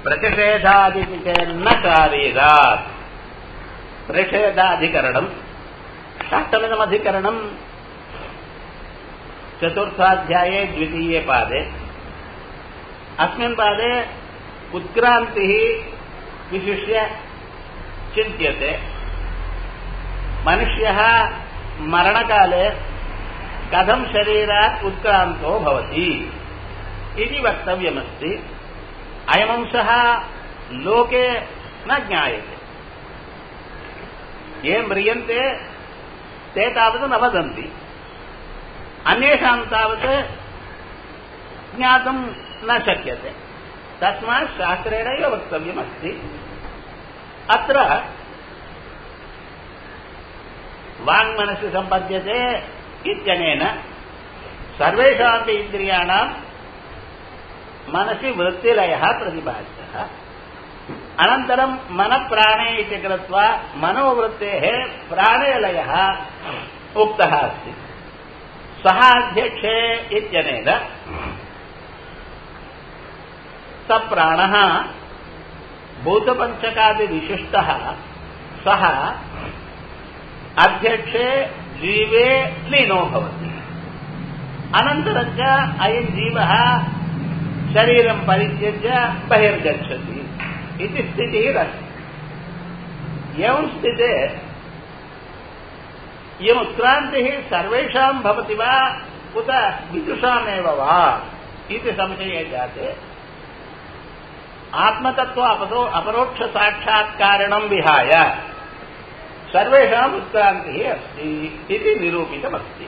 प्रतिषेधादिति चेन्न चारीरात् प्रतिषेधाधिकरणम् षष्टमिदमधिकरणम् चतुर्थाध्याये द्वितीये पादे अस्मिन् पादे उत्क्रान्तिः विशिष्य चिन्त्यते मनुष्यः मरणकाले कथं शरीरात् उत्क्रान्तो भवति इति वक्तव्यमस्ति अयमंशः लोके न ज्ञायते ये म्रियन्ते ते तावत् न वदन्ति अन्येषां तावत् ज्ञातुं न शक्यते तस्मात् शास्त्रेणैव वक्तव्यमस्ति अत्र वाङ्मनसि सम्पद्यते इत्यनेन सर्वेषामपि इन्द्रियाणां मनसि वृत्तिलयः प्रतिपादितः अनन्तरं मनप्राणे इति कृत्वा मनोवृत्तेः प्राणेलयः उक्तः अस्ति सः अध्यक्षे इत्यनेन स प्राणः भूतपञ्चकादिविशिष्टः सः अध्यक्षे जीवे लीनो भवति अनन्तरञ्च अयं जीवः शरीरं परित्यज्य बहिर्गच्छति इति स्थितिरस्ति एवं स्थिते इयमुत्क्रान्तिः सर्वेषां भवति वा उत विदुषामेव वा इति संशये जाते आत्मतत्व अपदो अपरोक्षसाक्षात्कारणं विहाय सर्वेषाम् उत्क्रान्तिः अस्ति इति निरूपितमस्ति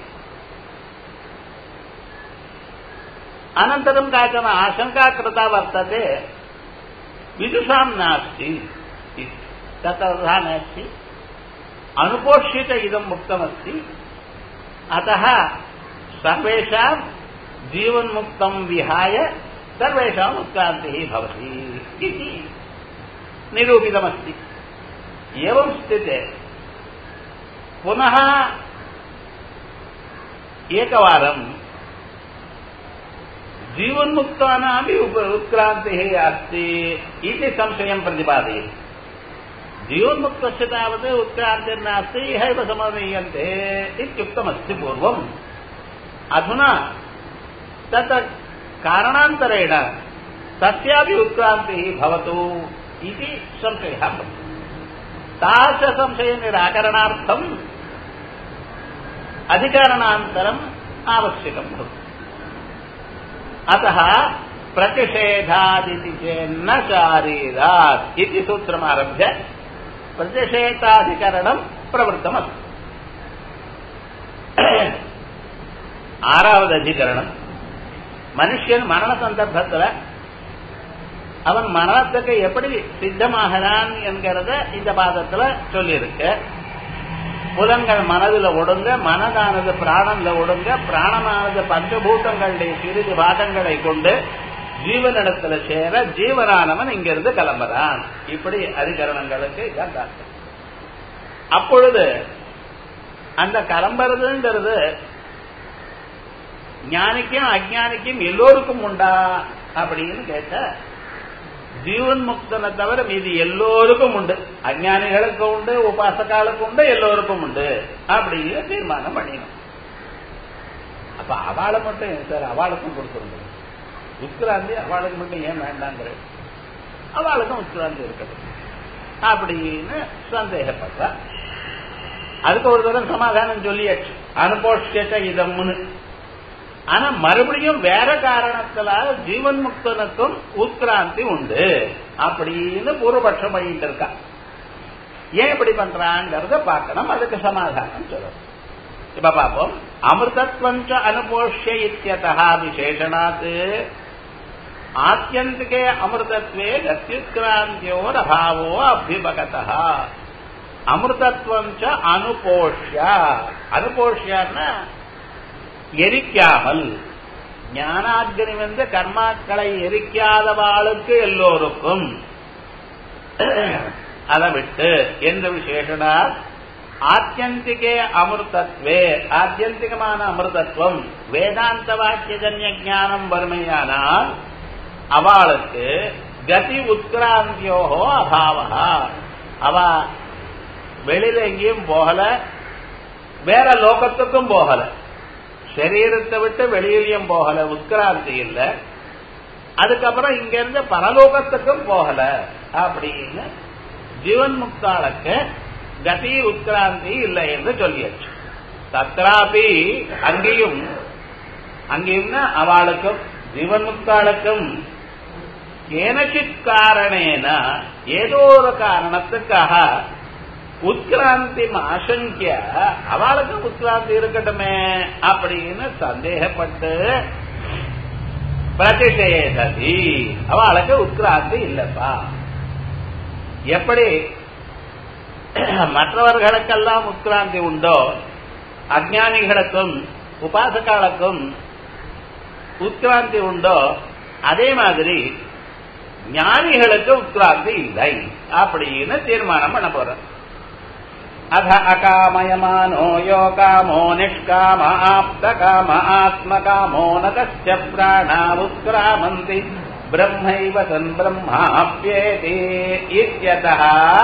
अनन्तरं काचन आशङ्का कृता वर्तते विदुषां नास्ति तथा नास्ति अनुपोष्यित इदम् उक्तमस्ति अतः सर्वेषां जीवन्मुक्तं विहाय सर्वेषाम् उत्क्रान्तिः भवति इति निरूपितमस्ति एवं स्थिते पुनः एकवारं जीवन्मुक्तानामपि उत्क्रान्तिः अस्ति इति संशयं प्रतिपादयति जीवन्मुक्तस्य तावत् उत्क्रान्तिर्नास्ति इहैव समनीयन्ते इत्युक्तमस्ति पूर्वम् अधुना तत् कारणान्तरेण तस्यापि उत्क्रान्तिः भवतु इति संशयः भवति तादृशसंशयनिराकरणार्थम् अधिकरणान्तरम् आवश्यकं भवति अतः प्रतिषेधादिति चेन्न शारीरात् इति सूत्रमारभ्य प्रतिषेधाधिकरणं प्रवृत्तमस्ति ஆறாவது அதிகரணம் மனுஷன் மரண சந்தர்ப்பத்தில் அவன் மரணத்துக்கு எப்படி சித்தமாகிறான் என்கிறத இந்த பாதத்துல சொல்லியிருக்கு புலன்கள் மனதில் ஒடுங்க மனதானது பிராணன்ல ஒடுங்க பிராணமானது பஞ்சபூதங்களுடைய சிறிது பாதங்களை கொண்டு ஜீவனிடத்துல சேர ஜீவனானவன் இங்கிருந்து கிளம்புறான் இப்படி அதிகரணங்களுக்கு இதான் தாக்கம் அப்பொழுது அந்த கிளம்புறதுங்கிறது ஞானிக்கும் அஜானிக்கும் எல்லோருக்கும் உண்டா அப்படின்னு கேட்ட ஜீவன் முக்தனை தவிர மீதி எல்லோருக்கும் உண்டு அஜானிகளுக்கு உண்டு உபாசகாலுக்கு உண்டு எல்லோருக்கும் உண்டு அப்படின்னு தீர்மானம் பண்ணிடும் அப்ப அவளை மட்டும் சார் அவளுக்கும் கொடுத்துருங்க உத்கிராந்தி அவளுக்கு மட்டும் ஏன் வேண்டாங்கிற அவளுக்கும் உத்கிராந்தி இருக்கட்டும் அப்படின்னு சந்தேகப்படுறா அதுக்கு ஒரு தடவை சமாதானம் சொல்லியாச்சு அனுபோஷ்யத்த இதம்னு ஆனா மறுபடியும் வேற காரணத்தினால ஜீவன் முக்தனுக்கும் உத்கிராந்தி உண்டு அப்படின்னு பூர்வபட்சம் பண்ணிட்டு இருக்கா ஏன் இப்படி பண்றாங்கிறத பார்க்கணும் அதுக்கு சமாதானம் சொல்லணும் இப்ப பார்ப்போம் அமிர்தத்வஞ்ச அனுபோஷ்ய இத்தியதா விசேஷனாத் ஆத்தியந்திகே அமிர்தத்வே கத்யுத்கிராந்தியோர் அபாவோ அபிபகதா அமிர்தத்வஞ்ச அனுபோஷ்ய அனுபோஷ்யன்னா எரிக்காமல் ஞானாக்னி வந்து கர்மாக்களை எரிக்காதவாளுக்கு எல்லோருக்கும் அதை விட்டு எந்த விசேஷனா ஆத்தியந்திகே அமிர்தத்வே ஆத்தியந்திகமான அமிர்தத்துவம் வேதாந்த வாக்கியஜன்ய ஞானம் வறுமையானால் அவளுக்கு கதி உத்கிராந்தியோகோ அபாவா அவ வெளியில எங்கேயும் போகல வேற லோகத்துக்கும் போகல சரீரத்தை விட்டு வெளியிலையும் போகல உத்கிராந்தி இல்ல அதுக்கப்புறம் இங்க இருந்து பரலோகத்துக்கும் போகல அப்படின்னு ஜீவன் முக்தாளுக்கு கதி உத்கிராந்தி இல்லை என்று சொல்லியாச்சு தத்ராபி அங்கேயும் அங்கேயும்னா அவளுக்கும் ஜீவன் முக்தாளுக்கும் ஏனச்சித் காரணேன ஏதோ ஒரு காரணத்துக்காக உத்கிராந்தி ஆசங்கிய அவளுக்கு உத்கிராந்தி இருக்கட்டுமே அப்படின்னு சந்தேகப்பட்டு பிரதிஷேததி அவளுக்கு உத்கிராந்தி இல்லப்பா எப்படி மற்றவர்களுக்கெல்லாம் உத்கிராந்தி உண்டோ அஜானிகளுக்கும் உபாசகாலுக்கும் உத்கிராந்தி உண்டோ அதே மாதிரி ஞானிகளுக்கு உத்கிராந்தி இல்லை அப்படின்னு தீர்மானம் பண்ண போறோம் अथ अकामयमानो यो कामो निष्काम आप्तकाम आत्मकामो न तस्य प्राणावुत्क्रामन्ति ब्रह्मैव सन् ब्रह्माप्येति इत्यतः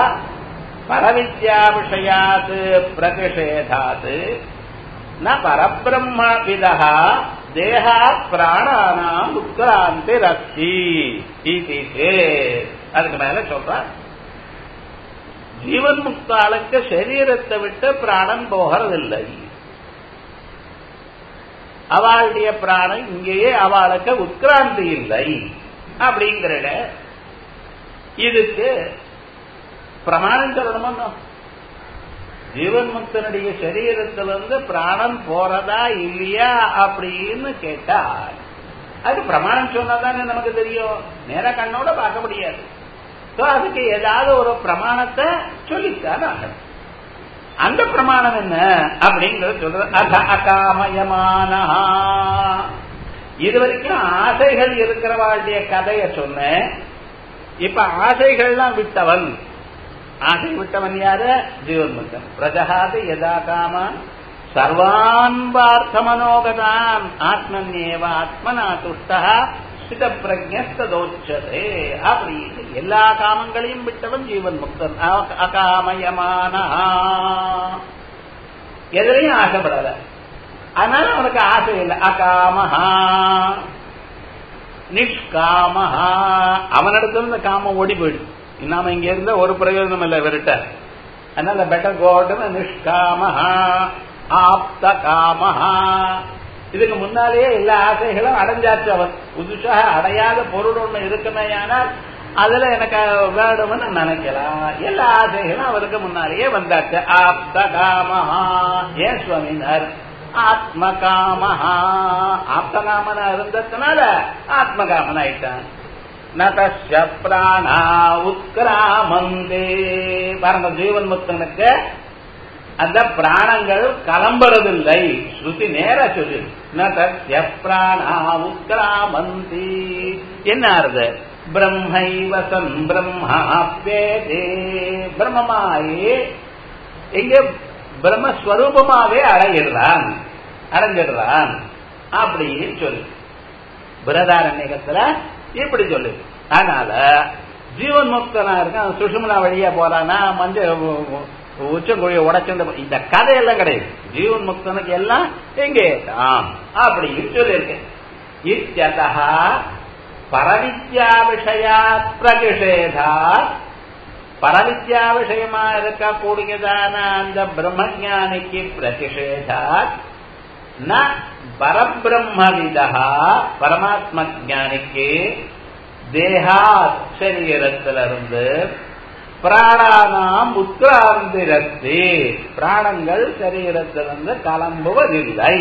परविद्याविषयात् प्रतिषेधात् न परब्रह्मविदः देहात् प्राणानाम् उत्क्रान्तिरस्ति इति चेत् அதுக்கு மேல சொல்ற ஜீவன் முக்தாளுக்கு சரீரத்தை விட்டு பிராணன் போகிறதில்லை அவளுடைய பிராணம் இங்கேயே அவளுக்கு உட்கிராந்தி இல்லை அப்படிங்கிற இதுக்கு பிரமாணம் சொல்லணுமோ ஜீவன் முக்தனுடைய சரீரத்திலிருந்து பிராணம் போறதா இல்லையா அப்படின்னு கேட்டா அது பிரமாணம் சொன்னாதானே நமக்கு தெரியும் நேர கண்ணோட பார்க்க முடியாது அதுக்கு ஏதாவது ஒரு பிரமாணத்தை சொல்லித்தான் ஆகணும் அந்த பிரமாணம் என்ன அப்படிங்கறது சொல்றது அத அகாமயமான இது வரைக்கும் ஆசைகள் இருக்கிறவாளுடைய கதைய சொன்னேன் இப்ப ஆசைகள்லாம் விட்டவன் ஆசை விட்டவன் யாரு ஜீவன் முக்தன் பிரஜகாது யதா காமான் சர்வான் பார்த்த மனோகதான் ஆத்மன்யேவ ஆத்மனா துஷ்டா சித பிரஜஸ்ததோச்சதே அப்படின்னு எல்லா காமங்களையும் விட்டவன் ஜீவன் முக்தன் அகாமயமான எதிலையும் ஆசைப்படல அதனால அவனுக்கு ஆசை இல்லை அகாமஹா நிஷ்காமஹா அவனிடத்துல இந்த காமம் ஓடி போயிடுது நாம இங்க இருந்த ஒரு பிரயோஜனம் இல்லை இவர்கிட்ட அதனால பெட்டர் கோட்னு நிஷ்காமஹா ஆப்த காமஹா இதுக்கு முன்னாலேயே எல்லா ஆசைகளும் அடைஞ்சாச்சு அவன் புதுசாக அடையாத பொருள் ஒண்ணு இருக்குமே ஆனால் அதுல எனக்கு வேணும்னு நினைக்கலாம் எல்லா ஆசைகளும் அவருக்கு முன்னாலேயே வந்தாச்சு ஆப்த காமஹா ஏன் சுவாமினார் ஆத்ம காமஹா ஆப்த காமனா இருந்ததுனால ஆத்ம காமன் ஆயிட்டான் நதஸ்ய பிராணா உத்கிராமந்தே பாருங்க ஜீவன் முத்தனுக்கு அந்த பிராணங்கள் கலம்புறதில்லை ஸ்ருதி நேர சொல்லு நதஸ்ய பிராணா உத்கிராமந்தி என்ன ஆறுது பிரம்மைவசன் பிரம்மாப்பேதே பிரம்மமாயே எங்க பிரம்மஸ்வரூபமாவே அடையிடுறான் அடைஞ்சிடுறான் அப்படின்னு சொல்லு பிரதாரண்யத்துல இப்படி சொல்லு அதனால ஜீவன் முக்தனா இருக்கான் சுஷுமனா வழியா போறானா மஞ்சள் உச்சங்குழிய உடைச்சுண்டு இந்த கதையெல்லாம் கிடையாது ஜீவன் முக்தனுக்கு எல்லாம் எங்கே தான் அப்படின்னு சொல்லியிருக்கேன் இத்தியதா பரவித்யா விஷயா பிரகிஷேதா பரவித்யா விஷயமா இருக்கக்கூடியதான அந்த பிரம்மஞானிக்கு பிரதிஷேதாத் ந பரபிரம்மவிதா பரமாத்ம ஜானிக்கு தேகா சரீரத்திலிருந்து பிராணானாம் உத்ராந்திரத்து பிராணங்கள் சரீரத்திலிருந்து கிளம்புவதில்லை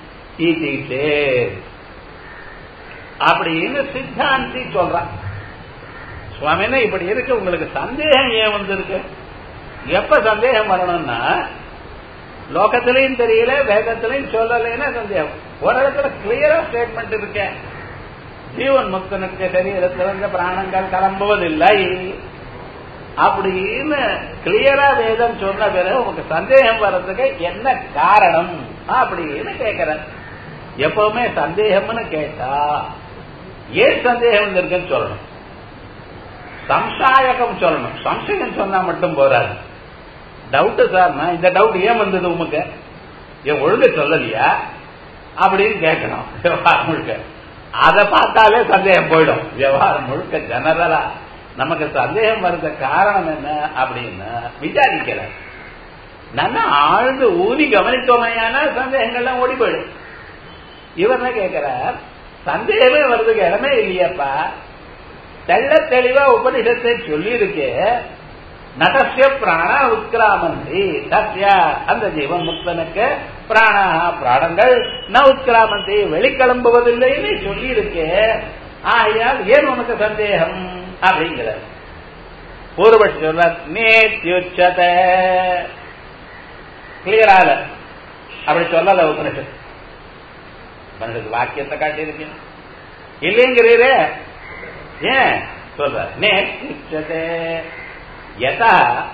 அப்படின்னு சித்தாந்தி சொல்றான் சுவாமினா இப்படி இருக்கு உங்களுக்கு சந்தேகம் ஏன் வந்திருக்கு எப்ப சந்தேகம் வரணும்னா லோகத்திலையும் தெரியல வேதத்திலையும் சொல்லலைன்னா சந்தேகம் ஒரு இடத்துல கிளியரா ஸ்டேட்மெண்ட் இருக்கேன் ஜீவன் முக்தனுக்கு சரீரத்திலிருந்து பிராணங்கள் கிளம்புவதில்லை அப்படின்னு கிளியரா வேதம் சொன்ன பிறகு உங்களுக்கு சந்தேகம் வர்றதுக்கு என்ன காரணம் அப்படின்னு கேட்கிறேன் எப்பவுமே சந்தேகம்னு கேட்டா ஏன் சந்தேகம் வந்திருக்குன்னு சொல்லணும் சம்சாயகம் சொல்லணும் சம்சயம் சொன்னா மட்டும் போறாது டவுட் சார் நான் இந்த டவுட் ஏன் வந்தது உமக்கு ஏன் ஒழுங்க சொல்லலையா அப்படின்னு கேட்கணும் விவகாரம் முழுக்க அதை பார்த்தாலே சந்தேகம் போயிடும் விவகாரம் முழுக்க ஜெனரலா நமக்கு சந்தேகம் வருத காரணம் என்ன அப்படின்னு விசாரிக்கல நல்லா ஆழ்ந்து ஊதி கவனித்தோமையான சந்தேகங்கள்லாம் ஓடி போயிடும் இவர் என்ன கேட்கிறார் சந்தேகமே வருதுக்கு இடமே இல்லையாப்பா தெள்ள தெளிவா உபனிஷத்தை சொல்லி இருக்கு நடசிய பிராண உத்கிராமந்தி சத்ய அந்த ஜீவன் முக்தனுக்கு பிராணா பிராணங்கள் ந உத்கிராமந்தி வெளிக்கிளம்புவதில்லைன்னு சொல்லி இருக்கு ஆகையால் ஏன் உனக்கு சந்தேகம் அப்படிங்கிற பூர்வபட்சி சொல்றார் நேத்யுச்சத கிளியரால அப்படி சொல்லல உபனிஷத் உபனிஷத் வாக்கியத்தை காட்டியிருக்கேன் இல்லைங்கிறீரே ஏன் சொல்ற நேத்யுச்சதே யதா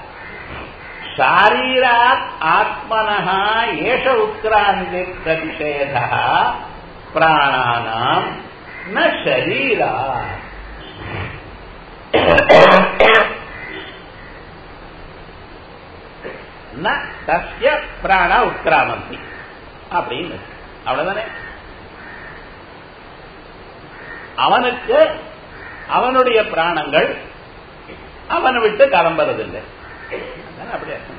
शारीरात् आत्मनः एष उत्क्रान्ति प्रतिषेधः प्राणानाम् न शरीरात् ந தஸ்ய பிராண உட்கிராமந்தி அப்படின்னு அவ்வளவுதானே அவனுக்கு அவனுடைய பிராணங்கள் அவனை விட்டு கிளம்புறதில்லை அப்படி அர்த்தம்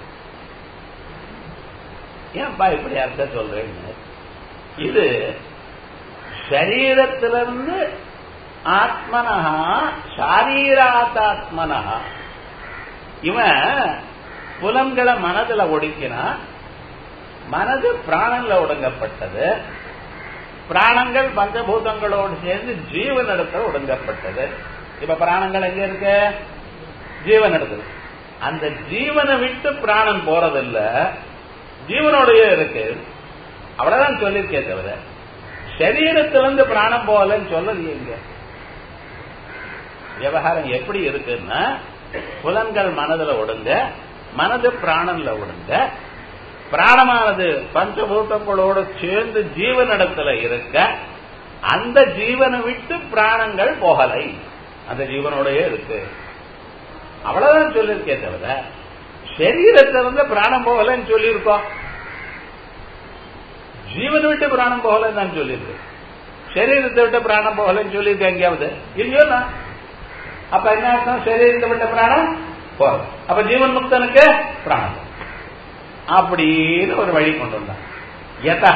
ஏன்பா இப்படி அர்த்தம் சொல்றேன்னு இது சரீரத்திலிருந்து ஆத்மனஹா சாரீராத்தாத்மனஹா இவன் புலன்களை மனதுல ஒடுக்கினா மனது பிராணன்ல ஒடுங்கப்பட்டது பிராணங்கள் பஞ்சபூதங்களோடு சேர்ந்து ஜீவன் இடத்துல ஒடுங்கப்பட்டது இப்ப பிராணங்கள் எங்க இருக்கு ஜீவன் இடத்துல அந்த ஜீவனை விட்டு பிராணன் போறதில்ல ஜீவனோடய இருக்கு அவ்வளவுதான் சொல்லியிருக்கே தவிர சரீரத்திலிருந்து பிராணம் போகலன்னு சொல்லலையேங்க விவகாரம் எப்படி இருக்குன்னா புலன்கள் மனதுல ஒடுங்க மனது பிராணன்ல ஒடுங்க பிராணமானது பஞ்சபூதங்களோடு சேர்ந்து ஜீவனிடத்துல இருக்க அந்த ஜீவனை விட்டு பிராணங்கள் போகலை அந்த ஜீவனோடய இருக்கு அவ்வளவுதான் சொல்லியிருக்கே தவிர சரீரத்திலிருந்து பிராணம் போகலன்னு சொல்லியிருக்கோம் ஜீவனை விட்டு பிராணம் போகலன்னு நான் சொல்லியிருக்கேன் சரீரத்தை விட்டு பிராணம் போகலன்னு சொல்லியிருக்கேன் எங்கேயாவது இல்லையோண்ணா அப்ப என்ன அர்த்தம் சரீரத்தை விட்ட பிராணம் போகல அப்ப ஜீவன் முக்தனுக்கு பிராணம் அப்படின்னு ஒரு வழி கொண்டு வந்தான் எதா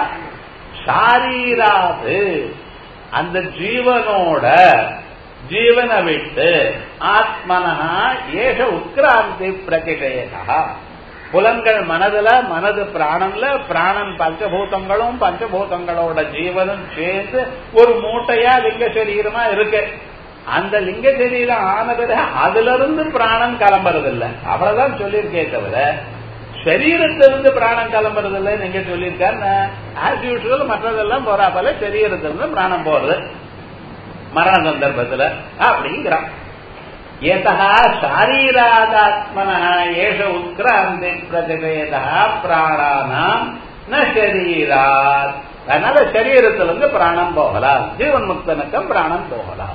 சாரீராது அந்த ஜீவனோட ஜீவனை விட்டு ஆத்மனஹா ஏஷ உத்கிராந்தி பிரதிஷயதா புலன்கள் மனதுல மனது பிராணன்ல பிராணன் பஞ்சபூதங்களும் பஞ்சபூதங்களோட ஜீவனும் சேர்ந்து ஒரு மூட்டையா லிங்க சரீரமா இருக்கு அந்த லிங்க சரீரம் ஆன பிறகு அதுல இருந்து பிராணம் கிளம்புறதில்ல அவ்வளவுதான் சொல்லியிருக்கே தவிர சரீரத்திலிருந்து பிராணம் கிளம்புறதில்ல நீங்க சொல்லியிருக்காரு ஆஸ் யூஸ்வல் மற்றதெல்லாம் போறா போல சரீரத்திலிருந்து பிராணம் போறது மரண சந்தர்ப்பத்தில் அப்படிங்கிறான் ஏதா சாரீராதாத்மன ஏஷ உத்கிராந்தி பிரதிவேதா பிராணானாம் ந சரீராத் அதனால சரீரத்திலிருந்து பிராணம் போகலாம் ஜீவன் முக்தனுக்கும் பிராணம் போகலாம்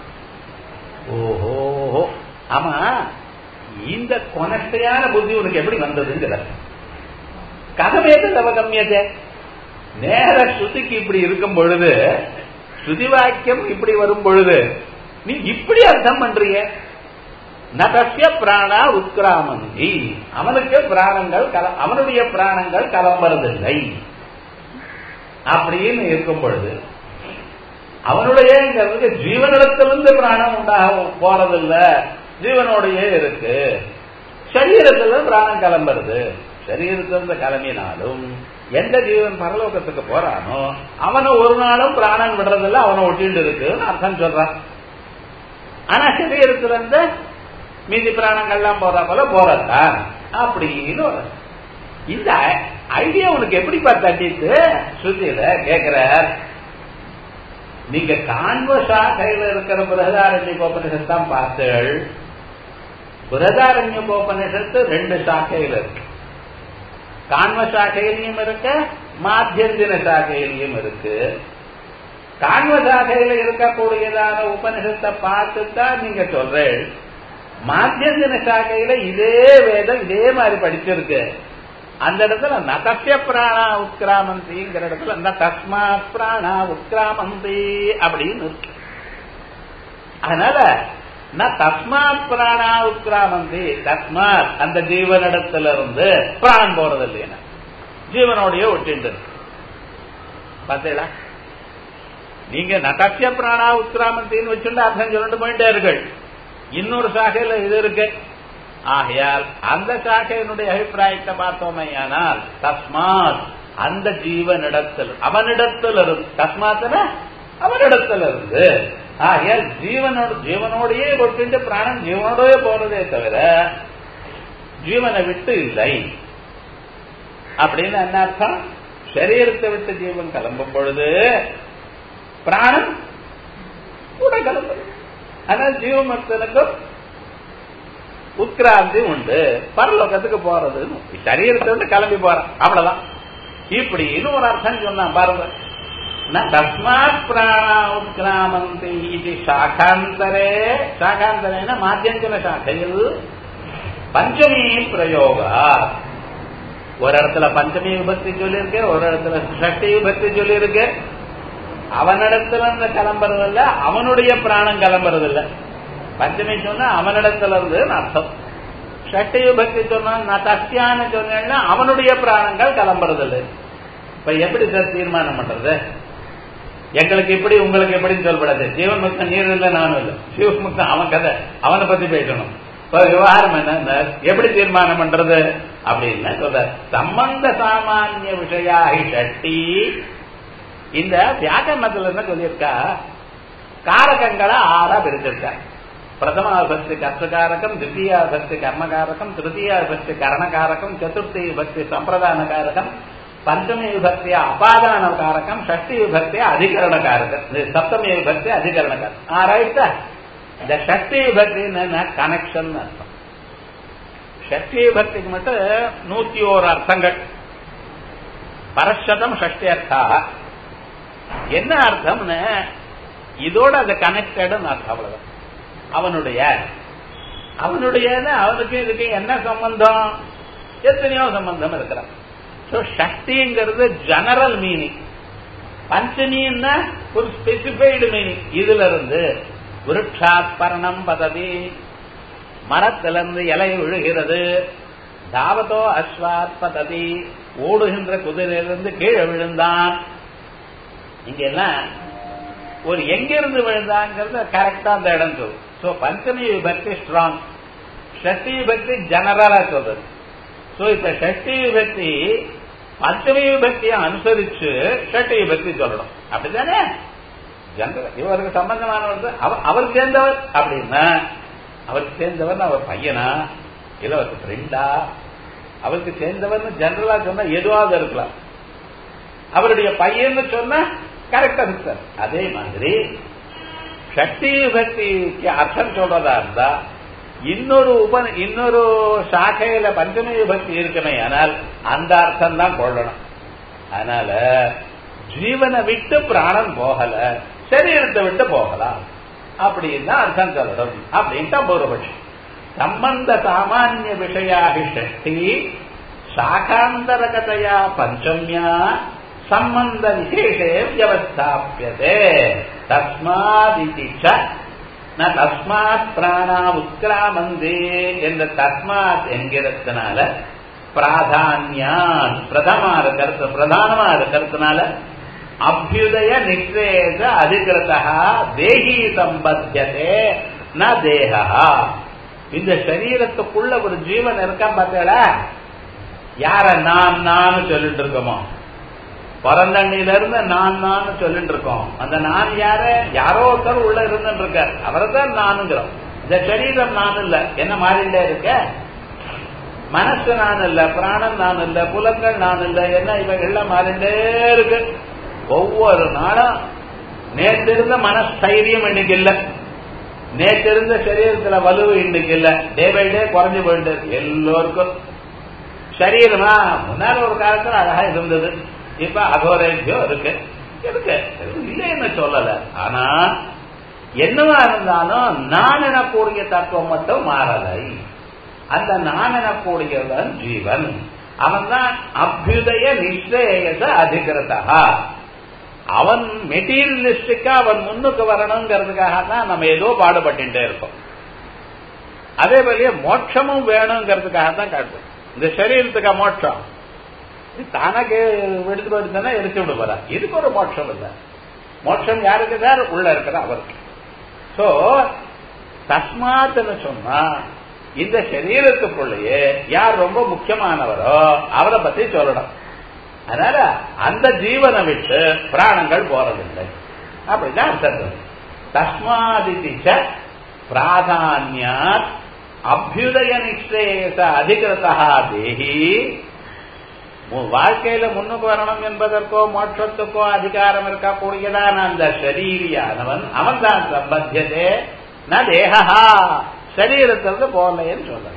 ஓஹோ ஆமா இந்த கொனட்டையான புத்தி உனக்கு எப்படி வந்ததுங்கிற கதவேத தவகமியதே நேர ஸ்ருதிக்கு இப்படி இருக்கும் பொழுது ஸ்ருதி வாக்கியம் இப்படி வரும் பொழுது நீ இப்படி அர்த்தம் பண்றிய நகசிய பிராணா உத்கிராமந்தி அவனுக்கு பிராணங்கள் அவனுடைய பிராணங்கள் கலம்புறதில்லை அப்படின்னு இருக்கும் பொழுது அவனுடைய ஜீவனிடத்திலிருந்து பிராணம் உண்டாக போறதில்ல ஜீவனோடைய இருக்கு சரீரத்துல பிராணம் கிளம்புறது சரீரத்திலிருந்து கிளம்பினாலும் எந்த ஜீவன் பரலோகத்துக்கு போறானோ அவனை ஒரு நாளும் பிராணம் விடுறதில்ல அவனை ஒட்டிட்டு இருக்குன்னு அர்த்தம் சொல்றான் ஆனா சரீரத்துல இருந்து மீதி பிராணங்கள்லாம் போறா போல போறதான் அப்படின்னு இந்த ஐடியா உனக்கு எப்படி தட்டிட்டு ஸ்ருதியில கேக்குற நீங்க காண்ப சாக்கையில இருக்கிற பிரகதாரண்ய கோபனிஷத் தான் பார்த்தீர்கள் பிரகதாரண்ய கோபனிஷத்து ரெண்டு சாக்கையில இருக்கு காண்ம சாக்கையிலையும் இருக்க மாத்தியந்தின சாக்கையிலையும் இருக்கு காண்வ சாகையில இருக்கக்கூடியதான உபனிஷத்தை பார்த்து தான் நீங்க சொல்றேன் மாத்தியந்தின சாகையில இதே வேதம் இதே மாதிரி படிச்சிருக்கு அந்த இடத்துல நதசிய பிராணா உத்கிராமந்திங்கிற இடத்துல இந்த தஸ்மாத் பிராணா உத்கிராமந்தி அப்படின்னு இருக்கு அதனால நான் தஸ்மாத் பிராணா உத்கிராமந்தி தஸ்மாத் அந்த ஜீவனிடத்துல இருந்து பிராணம் போறது இல்லையா ஜீவனோடைய ஒட்டிண்டு பார்த்தீங்களா நீங்க நதசிய பிராணா உத்கிராமந்தின்னு வச்சுட்டு அர்த்தம் சொல்லிட்டு போயிட்டே இருக்கு இன்னொரு சாகையில இது இருக்கு ஆகையால் அந்த சாகையினுடைய அபிப்பிராயத்தை பார்த்தோமே ஆனால் தஸ்மாத் அந்த ஜீவனிடத்தில் அவனிடத்தில் இருந்து தஸ்மாத்ன அவனிடத்தில் இருந்து ஆகையால் ஜீவனோட ஜீவனோடையே கொண்டு பிராணம் ஜீவனோடய போறதே தவிர ஜீவனை விட்டு இல்லை அப்படின்னு என்ன அர்த்தம் சரீரத்தை விட்டு ஜீவன் கிளம்பும் பொழுது பிராணம் கூட கிளம்புது ஆனால் ஜீவமத்தனுக்கும் உத்கிராந்தி உண்டு பரலோகத்துக்கு போறது சரீரத்தை விட்டு கிளம்பி போறான் அவ்வளவுதான் இப்படி இன்னும் ஒரு அர்த்தம் சொன்னான் பாருங்க தஸ்மாத் பிராணா உத்கிராமந்தி இது சாகாந்தரே சாகாந்தரேன மாத்தியஞ்சன சாக்கையில் பஞ்சமி பிரயோகா ஒரு இடத்துல பஞ்சமி விபக்தி சொல்லியிருக்கு ஒரு இடத்துல சஷ்டி விபக்தி சொல்லியிருக்கு அவனிடத்துல இருந்து கிளம்புறது இல்ல அவனுடைய பிராணம் கிளம்புறது இல்ல பஞ்சமி சொன்னா அவனிடத்துல இருந்து அர்த்தம் ஷட்டி விபக்தி சொன்னா நான் தஸ்தியான்னு சொன்னேன்னா அவனுடைய பிராணங்கள் கிளம்புறது இல்லை இப்ப எப்படி சார் தீர்மானம் பண்றது எங்களுக்கு இப்படி உங்களுக்கு எப்படின்னு சொல்லப்படாது ஜீவன் முக்தம் நீர் இல்லை நானும் இல்லை ஜீவன் முக்தம் அவன் கதை அவனை பத்தி பேசணும் இப்ப விவகாரம் என்ன எப்படி தீர்மானம் பண்றது அப்படின்னு சொல்ற சம்பந்த சாமானிய விஷயாகி ஷட்டி இந்த வியாக்கரணத்துல என்ன சொல்லியிருக்கா காரகங்களை ஆறா பிரிச்சிருக்க பிரதம விபக்தி கர்த்தகாரகம் தித்தியா விபக்தி கர்மகாரகம் திருத்தியா விபக்தி கரணகாரகம் சதுர்த்தி விபக்தி சம்பிரதான காரகம் பஞ்சமி விபக்திய அபாதான காரகம் ஷஷ்டி விபக்திய அதிகரண காரகம் சப்தமி விபக்தி அதிகரண காரகம் ஆராய்ச்சா இந்த ஷஷ்டி விபக்தி என்ன கனெக்ஷன் அர்த்தம் ஷஷ்டி விபக்திக்கு மட்டும் நூத்தி ஓரு அர்த்தங்கள் பரஷதம் ஷஷ்டி அர்த்தா என்ன அர்த்தம்னு இதோட அது கனெக்டட்னு அர்த்தம் அவ்வளவுதான் அவனுடைய அவனுடைய அவனுக்கு இதுக்கு என்ன சம்பந்தம் எத்தனையோ சம்பந்தம் இருக்கிறான் ஸோ சக்திங்கிறது ஜெனரல் மீனிங் பஞ்சமின்னா ஒரு ஸ்பெசிஃபைடு மீனிங் இதுல இருந்து விருட்சாத் பரணம் பதவி மரத்திலிருந்து இலை விழுகிறது தாவதோ அஸ்வாத் பதவி ஓடுகின்ற குதிரையிலிருந்து கீழே விழுந்தான் இங்க எல்லாம் ஒரு எங்கிருந்து விழுந்தாங்கிறது கரெக்டா அந்த இடம் சொல்லும் சோ பஞ்சமி விபக்தி ஸ்ட்ராங் ஷஷ்டி விபக்தி ஜெனரலா சொல்றது சோ இப்ப ஷஷ்டி விபக்தி பஞ்சமி விபக்தியை அனுசரிச்சு ஷஷ்டி விபக்தி சொல்லணும் அப்படித்தானே ஜெனரல் இவருக்கு சம்பந்தமானவர் அவர் சேர்ந்தவர் அப்படின்னா அவருக்கு சேர்ந்தவர் அவர் பையனா இல்ல அவருக்கு ஃப்ரெண்டா அவருக்கு சேர்ந்தவர்னு ஜெனரலா சொன்னா எதுவாவது இருக்கலாம் அவருடைய பையன்னு சொன்னா கரெக்டா இருக்கு அதே மாதிரி சக்தி விபக்திக்கு அர்த்தம் சொல்றதா இருந்தா இன்னொரு உப இன்னொரு சாக்கையில பஞ்சமி விபக்தி இருக்குமே ஆனால் அந்த அர்த்தம் தான் கொள்ளணும் அதனால ஜீவனை விட்டு பிராணம் போகல சரீரத்தை விட்டு போகலாம் அப்படின்னு தான் அர்த்தம் சொல்லணும் அப்படின்ட்டு பூர்வபட்சம் சம்பந்த சாமானிய விஷயாகி ஷஷ்டி சாகாந்தரகதையா பஞ்சமியா சம்பந்த விசேஷே வியவஸ்தாபியதே தஸ்மாதிதி ந தஸ்மாத் பிராணா உத்கிராமந்தே என்ற தஸ்மாத் என்கிறதுனால பிராதான்யான் பிரதமா இருக்கிறது பிரதானமா இருக்கிறதுனால அபியுதய நிஷேத அதிகிருதா தேகி சம்பத்தியதே ந தேகா இந்த சரீரத்துக்குள்ள ஒரு ஜீவன் இருக்கான் பார்த்தேடா யார நான் நான் சொல்லிட்டு இருக்கோமோ பிறந்தண்ணில இருந்து நான் நான் சொல்லிட்டு இருக்கோம் அந்த நான் யார யாரோ ஒருத்தர் உள்ள இருந்துட்டு இருக்கார் அவரை தான் நானுங்கிறோம் இந்த சரீரம் நான் இல்ல என்ன மாறிண்டே இருக்க மனசு நான் இல்ல பிராணம் நான் இல்ல புலங்கள் நான் இல்ல என்ன இவைகள்லாம் மாறிண்டே இருக்கு ஒவ்வொரு நாளும் நேற்றிருந்த மனஸ்தைரியம் இன்னைக்கு இல்ல நேற்றிருந்த சரீரத்துல வலுவு இன்னைக்கு இல்ல டே பை டே குறைஞ்சு போயிட்டு எல்லோருக்கும் சரீரமா முன்னால ஒரு காலத்துல அழகா இருந்தது இப்ப அகோரேஜோ இருக்கு இருக்கு இல்லைன்னு சொல்லல ஆனா என்னவா இருந்தாலும் நான் எனக்கூடிய தத்துவம் மட்டும் மாறலை அந்த நான் எனக்கூடியவன் ஜீவன் அவன் தான் அபியுதய நிச்சயத அதிகிருத்தா அவன் மெட்டீரியலிஸ்டிக்கா அவன் முன்னுக்கு வரணுங்கிறதுக்காக தான் நம்ம ஏதோ பாடுபட்டுட்டே இருக்கோம் அதே போலயே மோட்சமும் வேணுங்கிறதுக்காக தான் காட்டும் இந்த சரீரத்துக்கா மோட்சம் தானே எடுத்து எடுத்தா எரிச்சு விட போறா இதுக்கு ஒரு மோட்சம் இல்லை மோட்சம் யாருக்கு சார் உள்ள இருக்கிற அவருக்கு சோ தஸ்மாத்னு சொன்னா இந்த சரீரத்துக்குள்ளேயே யார் ரொம்ப முக்கியமானவரோ அவரை பத்தி சொல்லணும் அதனால அந்த ஜீவனை விட்டு பிராணங்கள் போறதில்லை அப்படிதான் அர்த்தம் தஸ்மாதிச்ச பிராதானியாத் அபியுதய நிச்சயச அதிகிருத்தா தேகி வாழ்க்கையில முன்னுக்கு வரணும் என்பதற்கோ மோட்சத்துக்கோ அதிகாரம் இருக்கக்கூடியதான அந்த சரீரியானவன் அவன் தான் சம்பத்தியதே ந தேகா சரீரத்திலிருந்து போகலைன்னு சொல்லல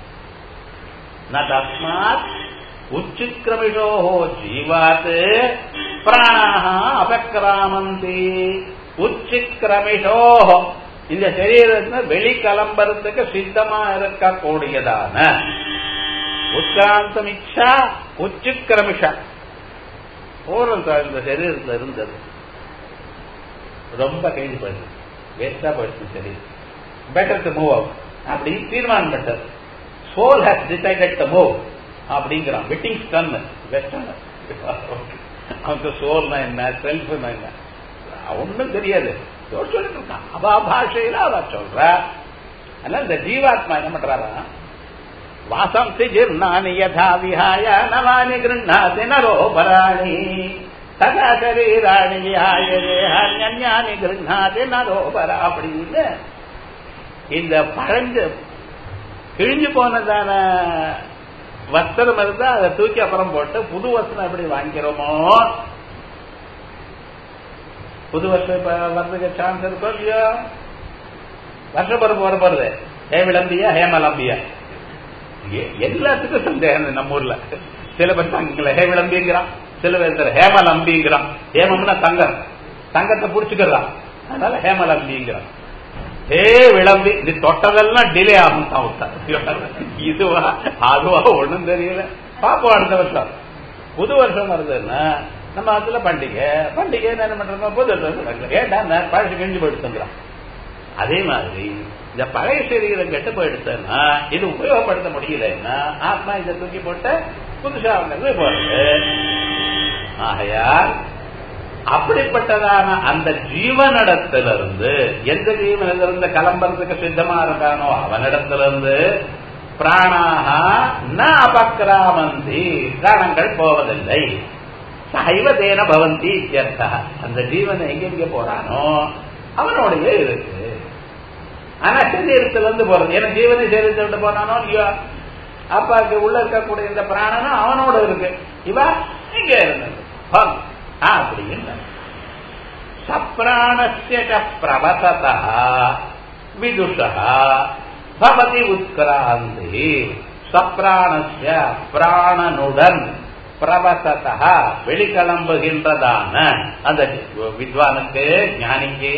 ந தஸ்மாத் உச்சிக்கிரமிஷோ ஜீவாத் பிராணா அபக்கிராமந்தி உச்சிக்கிரமிஷோ இந்த சரீரத்தில் வெளிக்கிளம்புறதுக்கு சித்தமா இருக்கக்கூடியதான உத்கிராந்தம் இச்சா உச்சிக்கிரமிஷா பூர்வம் இந்த சரீரத்தில் இருந்தது ரொம்ப கைது போயிடுது வேஸ்டா போயிடுச்சு சரீரம் பெட்டர் டு மூவ் அவுட் அப்படி தீர்மானம் better soul has decided to move அப்படிங்கிறான் வெட்டிங் ஸ்டன் வெஸ்டர்ன் அவனுக்கு சோல்னா என்ன செல்ஃப்னா என்ன ஒன்றும் தெரியாது சொல்லிட்டு இருக்கான் அவா பாஷையில அவ சொல்ற அதனால இந்த ஜீவாத்மா என்ன பண்றாரா வாசம்சி ஜீர்ணானி யதா விஹாய நவானி கிருண்ணாதி நரோபராணி ததா சரீராணி விஹாய தேஹான்யானி கிருண்ணாதி நரோபரா அப்படின்னு இந்த பழஞ்சு கிழிஞ்சு போனதான வஸ்திரம் இருந்தா அதை தூக்கி அப்புறம் போட்டு புது வஸ்திரம் எப்படி வாங்கிக்கிறோமோ புது வருஷம் இப்ப வர்றதுக்கு சான்ஸ் இருக்கோ இல்லையோ வருஷப்பருப்பு வர போறது ஹே விளம்பியா ஹேமலம்பியா எல்லாத்துக்கும் சந்தேகம் நம்ம ஊர்ல சில பேர் தங்கல ஹே விளம்பிங்கிறான் சில பேர் ஹேமலம்பிங்கிறான் ஹேமம்னா தங்கம் தங்கத்தை புடிச்சுக்கிறான் அதனால ஹேமலம்பிங்கிறான் ஹே விளம்பி இது தொட்டதெல்லாம் டிலே ஆகும் தான் இதுவா அதுவா ஒண்ணும் தெரியல பாப்போம் அடுத்த வருஷம் புது வருஷம் வருதுன்னா நம்ம அதுல பண்டிகை பண்டிகை என்ன பண்றோம் புது வருஷம் ஏன்டா பழசு கிழிஞ்சு போயிடுத்துங்கிறான் அதே மாதிரி இந்த பழைய சரீரம் கெட்டு போயிடுச்சுன்னா இது உபயோகப்படுத்த முடியலன்னா ஆத்மா இதை தூக்கி போட்டு புதுசா அவங்க போறது ஆகையால் அப்படிப்பட்டதான அந்த ஜீவனிடத்திலிருந்து எந்த ஜீவனிலிருந்து கிளம்புறதுக்கு சித்தமா இருக்கானோ அவனிடத்திலிருந்து பிராணாக ந அபக்கிராமந்தி பிராணங்கள் போவதில்லை சைவ தேன பவந்தி இத்தியர்த்தா அந்த ஜீவன் எங்கெங்க போறானோ அவனோடய இருக்கு ஆனா சரீரத்துல இருந்து போறது ஏன்னா ஜீவனை சரீரத்தை விட்டு போனானோ இல்லையோ அப்ப அங்க உள்ள இருக்கக்கூடிய இந்த பிராணனும் அவனோட இருக்கு இவ இங்க இருந்தது அப்படின்னு சப்ராணஸ்ய பிரவசத விதுஷா பவதி உத்கிராந்தி சப்ராணஸ்ய பிராணனுடன் பிரவசத வெளிக்கிளம்புகின்றதான அந்த வித்வானுக்கு ஞானிக்கு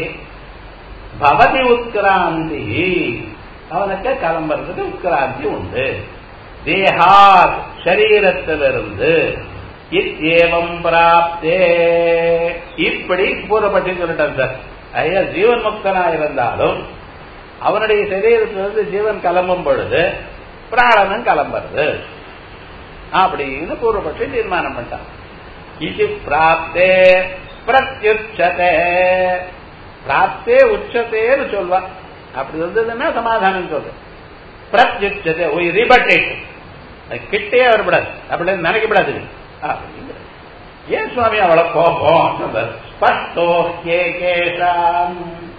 பவதி உத்கிராந்தி அவனுக்கு கிளம்புறதுக்கு உட்கிராந்தி உண்டு தேகாத் சரீரத்திலிருந்து இத்தேவம் பிராப்தே இப்படி பூர்வப்பட்டி சொல்லிட்டார் சார் ஐயா ஜீவன் முக்தனா இருந்தாலும் அவனுடைய சரீரத்திலிருந்து ஜீவன் கிளம்பும் பொழுது பிராணனும் கிளம்புறது அப்படின்னு பூர்வபட்சி தீர்மானம் பண்ணிட்டான் இது பிராப்தே பிரத்யுச்சதே பிராப்தே உச்சத்தேன்னு சொல்வான் அப்படி வந்ததுன்னா சமாதானம் சொல்லு பிரத்யுச்சதே ஒரு ரிபட்டேட் கிட்டே வரப்படாது அப்படின்னு நினைக்கப்படாது அப்படிங்கிறது ஏன் சுவாமி அவளை கோபம் ஸ்பஷ்டோ கே கேஷாம்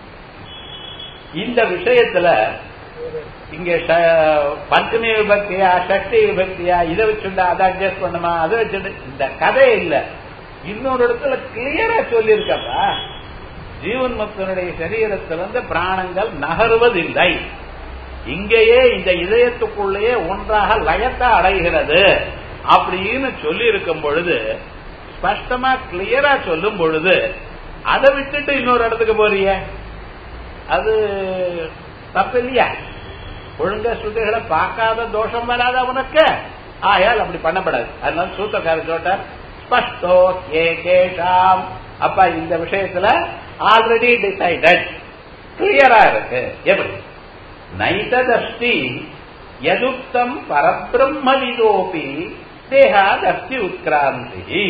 இந்த விஷயத்துல இங்க பஞ்சமி விபக்தியா சக்தி விபக்தியா இதை வச்சுட்டா அதை அட்ஜஸ்ட் பண்ணுமா அதை வச்சுட்டு இந்த கதை இல்ல இன்னொரு இடத்துல கிளியரா சொல்லியிருக்கப்பா ஜீவன் முக்தனுடைய சரீரத்திலிருந்து பிராணங்கள் நகருவதில்லை இங்கேயே இந்த இதயத்துக்குள்ளேயே ஒன்றாக லயத்தை அடைகிறது அப்படின்னு சொல்லி இருக்கும் பொழுது ஸ்பஷ்டமா கிளியரா சொல்லும் பொழுது அதை விட்டுட்டு இன்னொரு இடத்துக்கு போறிய அது தப்பு இல்லையா ஒழுங்க ஸ்ருதிகளை பார்க்காத தோஷம் வராத உனக்கு ஆயால் அப்படி பண்ணப்படாது அதனால சூத்திரக்காரர் சொல்றார் ஸ்பஷ்டோ ஏகேஷாம் அப்ப இந்த விஷயத்துல ஆல்ரெடி டிசைடட் கிளியரா இருக்கு எப்படி நைததஸ்தி எதுக்தம் பரபிரம்மவிதோபி தேகாதஸ்தி உத்கிராந்தி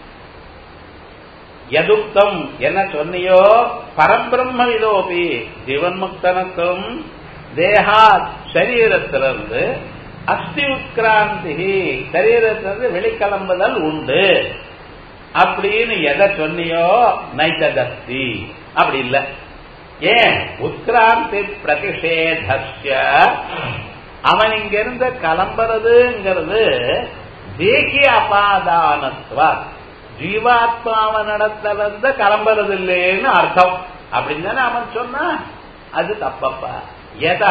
எதுக்தம் என்ன சொன்னியோ பரபிரம்மவிதோபி ஜீவன் முக்தனுக்கும் தேகா சரீரத்திலிருந்து அஸ்தி உத்கிராந்தி சரீரத்திலிருந்து வெளிக்கிளம்புதல் உண்டு அப்படின்னு எதை சொன்னியோ நைத்ததஸ்தி அப்படி இல்ல ஏன் உத்கிராந்தி பிரதிஷேதஸ்ய அவன் இங்கிருந்து கிளம்புறதுங்கிறது தேகி அபாதானத்துவ ஜீவாத்மாவனிடத்துல இருந்து கிளம்புறது இல்லைன்னு அர்த்தம் அப்படின்னு தானே அவன் சொன்னா அது தப்பப்பா எதா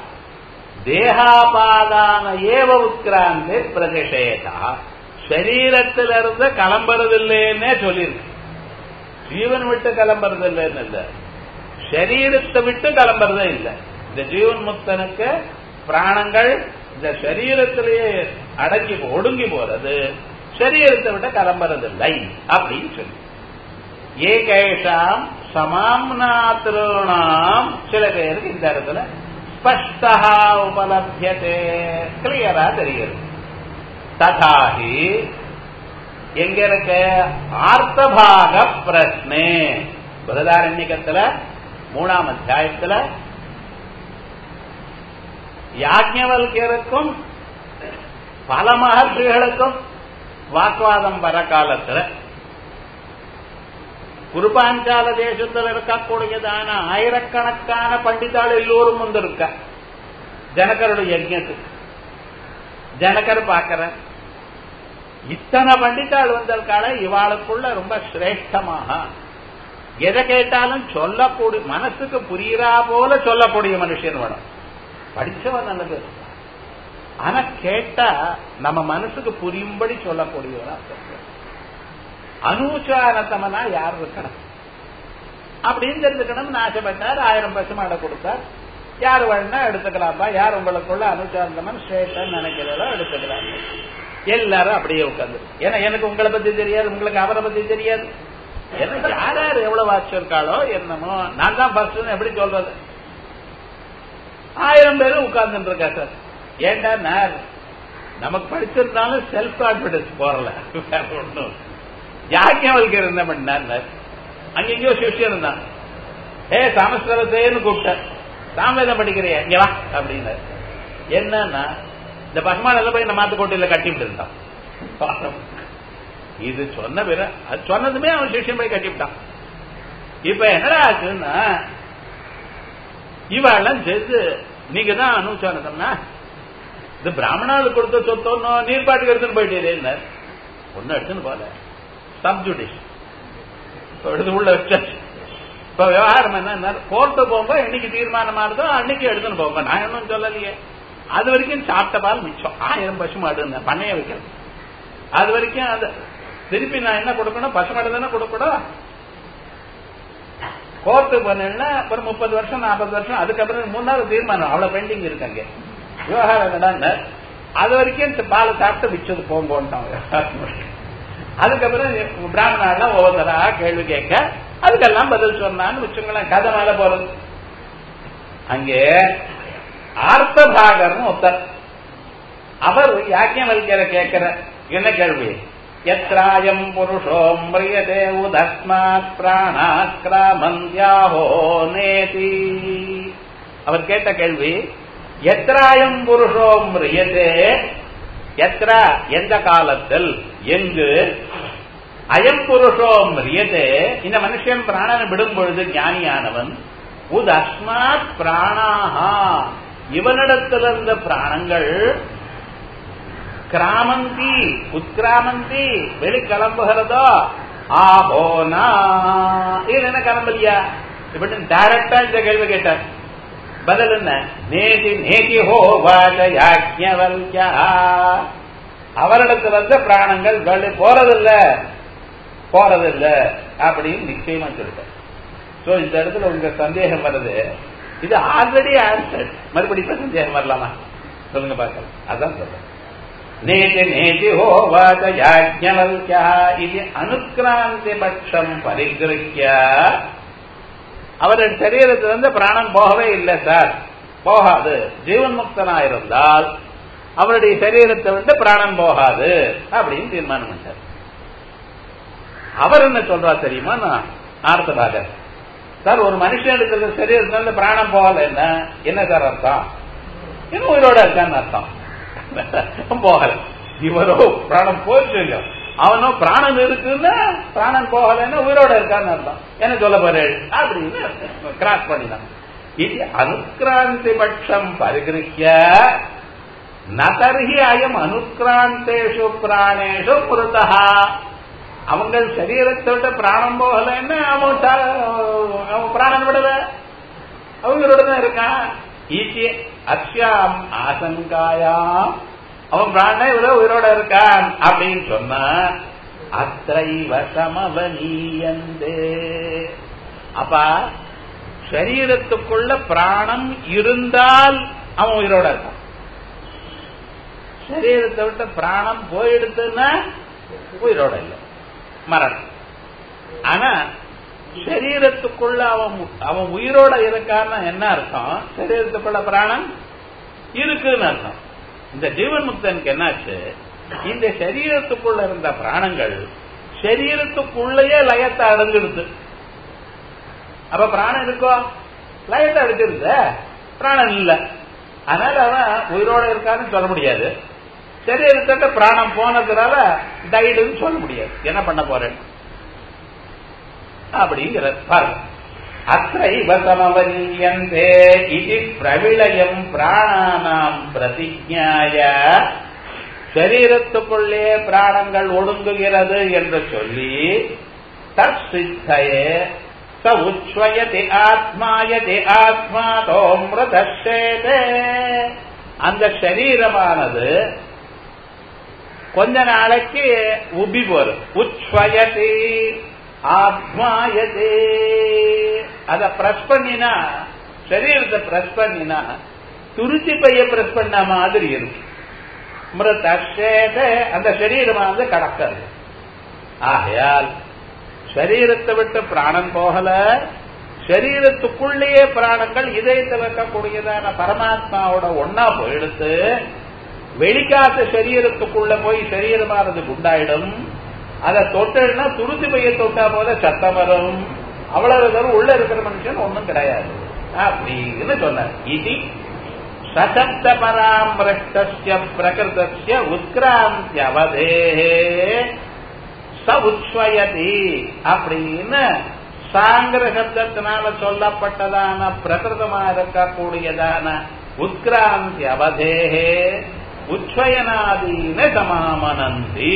தேகாபாதான ஏவ உத்கிராந்தி பிரதிஷேதா சரீரத்திலிருந்து கிளம்புறது இல்லைன்னே சொல்லியிருக்கு ஜீவன் விட்டு கிளம்புறது இல்லைன்னு இல்ல சரீரத்தை விட்டு கிளம்புறதே இல்லை இந்த ஜீவன் முக்தனுக்கு பிராணங்கள் இந்த சரீரத்திலேயே அடங்கி ஒடுங்கி போறது சரீரத்தை விட்டு கிளம்புறது இல்லை அப்படின்னு சொல்லி ஏகேஷாம் சமாம்னாத்திருணாம் சில பேருக்கு இந்த இடத்துல ஸ்பஷ்டா உபலபியதே கிளியரா தெரியுது ததாகி எங்க இருக்க ஆர்த்தபாக பிரஸ்னே பிரதாரண்யக்கத்துல மூணாம் அத்தியாயத்துல யாஜ்ஞவல்யருக்கும் பல மகர்ஷிகளுக்கும் வாக்குவாதம் வர காலத்துல குருபாஞ்சால தேசத்தில் இருக்கக்கூடியதான ஆயிரக்கணக்கான பண்டிதாள் எல்லோரும் வந்து இருக்க ஜனகருடைய யஜ்யத்துக்கு ஜனகர் பார்க்கிற இத்தனை பண்டிதாள் வந்திருக்கால இவாளுக்குள்ள ரொம்ப சிரேஷ்டமாக எதை கேட்டாலும் சொல்லக்கூடிய மனசுக்கு புரியுறா போல சொல்லக்கூடிய மனுஷன் வேணும் படிச்சவன் நல்லது ஆனா கேட்டா நம்ம மனசுக்கு புரியும்படி சொல்லக்கூடியவனா அனுச்சாரத்தமனா யார் இருக்கணும் அப்படின்னு தெரிஞ்சுக்கணும்னு ஆசைப்பட்டார் ஆயிரம் பசுமாடை கொடுத்தார் யார் வேணா எடுத்துக்கலாம்பா யார் உங்களுக்குள்ள அனுச்சாரந்தமன் ஸ்ரேஷ்டன் நினைக்கிறதோ எடுத்துக்கலாம் எல்லாரும் அப்படியே உட்காந்து ஏன்னா எனக்கு உங்களை பத்தி தெரியாது உங்களுக்கு அவரை பத்தி தெரியாது எனக்கு யார் யார் எவ்வளவு வாசிச்சிருக்காளோ என்னமோ நான் தான் ஃபர்ஸ்ட் எப்படி சொல்றது ஆயிரம் பேரும் உட்கார்ந்துட்டு இருக்கா சார் ஏண்டா நான் நமக்கு படிச்சிருந்தாலும் செல்ஃப் கான்பிடன்ஸ் போறல வேற ஒண்ணும் யாக்கியவளுக்கு இருந்த பண்ணார் அங்கெங்கயோ சிஷ்யன் இருந்தான் ஏ சாமஸ்கிருதத்தேன்னு கூப்பிட்டார் சாமவேதம் படிக்கிறிய இங்க வா அப்படின்னாரு என்னன்னா இந்த பசுமானெல்லாம் போய் இந்த மாத்துக்கோட்டையில கட்டிவிட்டு இருந்தான் இது சொன்ன பிற அது சொன்னதுமே அவன் சிஷ்யன் போய் கட்டிவிட்டான் இப்ப என்னடா ஆச்சுன்னா இவாளெல்லாம் சேர்த்து நீங்க தான் அனுச்சானதம்னா இது பிராமணாளுக்கு கொடுத்த சொத்தோன்னு நீர் பாட்டுக்கு எடுத்துன்னு போயிட்டே ஒன்னும் எடுத்துன்னு போல சப்ஜுடிஷ் எடுத்து உள்ள வச்சாச்சு இப்ப விவகாரம் என்ன கோர்ட்டு போகும்போது என்னைக்கு தீர்மானமா இருந்தோ அன்னைக்கு எடுத்துன்னு போங்க நான் ஒன்றும் சொல்லலையே அது வரைக்கும் சாப்பிட்ட பால் மிச்சம் ஆயிரம் பசு மாடு பண்ணைய வைக்கிறது அது வரைக்கும் அது திருப்பி நான் என்ன கொடுக்கணும் பசு மாடு தானே கொடுக்கணும் கோர்ட்டு பண்ணா ஒரு முப்பது வருஷம் நாற்பது வருஷம் அதுக்கப்புறம் மூணாவது தீர்மானம் அவ்வளவு பெண்டிங் இருக்கு அங்க விவகாரம் என்னடா அது வரைக்கும் பாலை சாப்பிட்டு மிச்சது போங்கோன்ட்டாங்க அதுக்கப்புறம் பிராமணாலாம் ஒவ்வொருத்தரா கேள்வி கேட்க அதுக்கெல்லாம் பதில் சொன்னான்னு வச்சுங்களேன் கதை மேல போறது அங்கே ஆர்த்தபாகர்னு ஒருத்தர் அவர் யாக்கியவல்கிற கேட்கிற என்ன கேள்வி எத்ராயம் புருஷோ மிரியதே உதஸ்மாத் பிராணாக்கிராமந்தியாஹோ நேதி அவர் கேட்ட கேள்வி எத்ராயம் புருஷோ மிரியதே எத்ரா எந்த காலத்தில் எங்கு அயம் புருஷோ மிரியதே இந்த மனுஷன் பிராணனை விடும் பொழுது ஞானியானவன் உத் அஸ்மாத் பிராணாஹா இவனிடத்திலிருந்த பிராணங்கள் கிராமந்தி உத்கிராமந்தி வெளிக்கிளம்புகிறதோ ஆஹோனா இது என்ன கிளம்பலையா இப்படி டைரக்டா இந்த கேள்வி கேட்டார் பதில் என்ன நேதி நேதி ஹோ வாஜயாஜ்ஞவல்யா அவரிடத்துல வந்த பிராணங்கள் வெளி போறதில்ல போறதில்ல அப்படின்னு நிச்சயமா சொல்லிட்டேன் சோ இந்த இடத்துல உங்க சந்தேகம் வருது இது ஆல்ரெடி ஆன்சர் மறுபடியும் இப்ப சந்தேகம் வரலாமா சொல்லுங்க பார்க்கலாம் அதான் சொல்றேன் நேதி நேதி ஹோவாத யாஜ்ஞவல்யா இது அனுக்கிராந்தி பட்சம் பரிகிருக்கிய அவருடைய சரீரத்திலிருந்து பிராணம் போகவே இல்லை சார் போகாது ஜீவன் முக்தனா இருந்தால் அவருடைய சரீரத்தை விட்டு பிராணம் போகாது அப்படின்னு தீர்மானம் பண்ணார் அவர் என்ன சொல்றா தெரியுமா நான் ஆர்த்தபாகர் சார் ஒரு மனுஷன் இருக்கிற சரீரத்திலிருந்து பிராணம் போகல என்ன என்ன சார் அர்த்தம் இன்னும் உயிரோட இருக்கான்னு அர்த்தம் போகல இவரோ பிராணம் போயிட்டு அவனோ பிராணம் இருக்குன்னா பிராணம் போகலன்னா உயிரோட இருக்கான்னு அர்த்தம் என்ன சொல்ல போறே அப்படின்னு கிராஸ் பண்ணினான் இது அனுக்கிராந்தி பட்சம் பரிகிருக்கிய நதர்ஹி அயம் அனுக்கிராந்தேஷு பிராணேஷு புருதா அவங்க சரீரத்தை விட்டு பிராணம் போகலன்னு அவன் அவன் பிராணம் விடல அவங்களோட தான் இருக்கான் ஈச்சி அஸ்யாம் ஆசங்காயாம் அவன் பிராண இவரோ உயிரோட இருக்கான் அப்படின்னு சொன்னா அத்தைவ சமவனீயந்தே அப்பா சரீரத்துக்குள்ள பிராணம் இருந்தால் அவன் உயிரோட இருக்கான் சரீரத்தை விட்டு பிராணம் போயிடுதுன்னா உயிரோட இல்லை மரணம் ஆனா சரீரத்துக்குள்ள அவன் அவன் உயிரோட இருக்கான்னு என்ன அர்த்தம் சரீரத்துக்குள்ள பிராணம் இருக்குன்னு அர்த்தம் இந்த ஜீவன் முக்தனுக்கு என்னாச்சு இந்த சரீரத்துக்குள்ள இருந்த பிராணங்கள் சரீரத்துக்குள்ளேயே லயத்தை அடைஞ்சிடுது அப்ப பிராணம் இருக்கோ லயத்தை அடைஞ்சிருந்த பிராணம் இல்ல அதனால அவன் உயிரோட இருக்கான்னு சொல்ல முடியாது சரீரத்திட்ட பிராணம் போனதுனால டைடுன்னு சொல்ல முடியாது என்ன பண்ண போறேன் அப்படிங்கிற பாருங்க அத்தைவ சமவனீயந்தே இது பிரவிளயம் பிராணானாம் பிரதிஜாய சரீரத்துக்குள்ளே பிராணங்கள் ஒடுங்குகிறது என்று சொல்லி தற்சித்தையே ச உச்வயதி ஆத்மாயதி ஆத்மா தோமிருதேதே அந்த சரீரமானது கொஞ்ச நாளைக்கு உபி போறது உச்வயதி ஆத்மாயதே அத பிரஸ் பண்ணினா சரீரத்தை பிரஸ் பண்ணினா துருத்தி பைய பிரஸ் பண்ண மாதிரி இருக்கு மிருதேத அந்த சரீரமானது கடக்கிறது ஆகையால் சரீரத்தை விட்டு பிராணம் போகல சரீரத்துக்குள்ளேயே பிராணங்கள் இதயத்தில் இருக்கக்கூடியதான பரமாத்மாவோட ஒன்னா போயிடுத்து வெளிக்காத்த சரீரத்துக்குள்ள போய் சரீரமானது குண்டாயிடும் அதை தொட்டா துருத்தி பைய தொட்டா போல சத்தம் வரும் அவ்வளவு தூரம் உள்ள இருக்கிற மனுஷன் ஒன்றும் கிடையாது அப்படின்னு சொன்னார் இது சசப்த பராமரஷ்ட பிரகிருத்திய உத்கிராந்தி அவதேகே ச உச்வயதி அப்படின்னு சாங்கிர சப்தத்தினால சொல்லப்பட்டதான பிரகிருதமா இருக்கக்கூடியதான உத்கிராந்தி அவதேகே உச்வயனாதீன சமாமனந்தி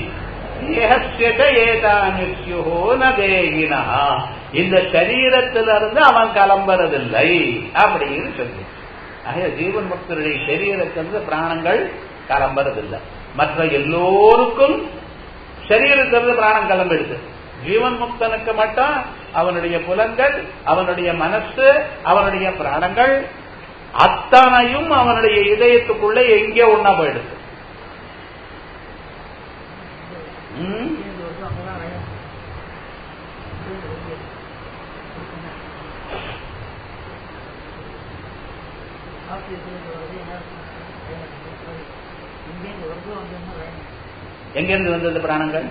இந்த சரீரத்திலிருந்து அவன் கிளம்புறதில்லை அப்படின்னு சொல்லி ஆக ஜீவன் பக்தருடைய சரீரத்திலிருந்து பிராணங்கள் கிளம்புறதில்லை மற்ற எல்லோருக்கும் சரீரத்திலிருந்து பிராணம் கிளம்பிடுது ஜீவன் முக்தனுக்கு மட்டும் அவனுடைய புலங்கள் அவனுடைய மனசு அவனுடைய பிராணங்கள் அத்தனையும் அவனுடைய இதயத்துக்குள்ள எங்கே ஒன்னா போயிடுது எங்கிருந்து வந்தது பிராணங்கள்